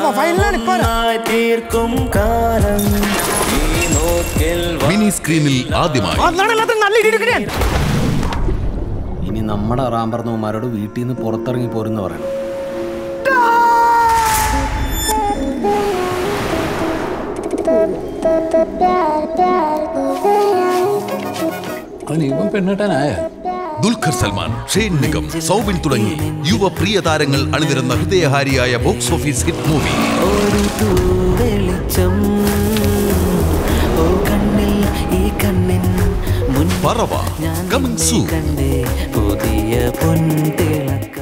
ഫൈനലാണ് ഇപ്പൊ ഒന്നായി തീർക്കും കാലം ഈ നോക്കിൽ മിനി സ്ക്രീനിൽ ആദ്യമായി അന്നാണ് എല്ലാത്തിനും നല്ല ഇടിയെടുക്കണേ ഇനി നമ്മുടെ റാമ്പറന്നവന്മാരോട് വീട്ടിൽ നിന്ന് പുറത്തിറങ്ങി പോരെന്ന് പറയണം അവൻ ഇവൻ പെണ്ണിട്ടാനായ ദുൽഖർ സൽമാൻ ഷെയ്ൻ നിഗം സൗബിൻ തുടങ്ങി യുവ പ്രിയ താരങ്ങൾ അണിനിരന്ന ഹൃദയഹാരിയായ ബോക്സ് ഓഫീസ് ഹിറ്റ് മൂവി ഒരു തൂവെളിച്ചം ഓ കണ്ണിൽ ഈ കണ്ണിൻ മുൻ പറവ ഞാൻ കമിങ് സൂൺ കണ്ടേ പുതിയ പൊൻതിളക്കം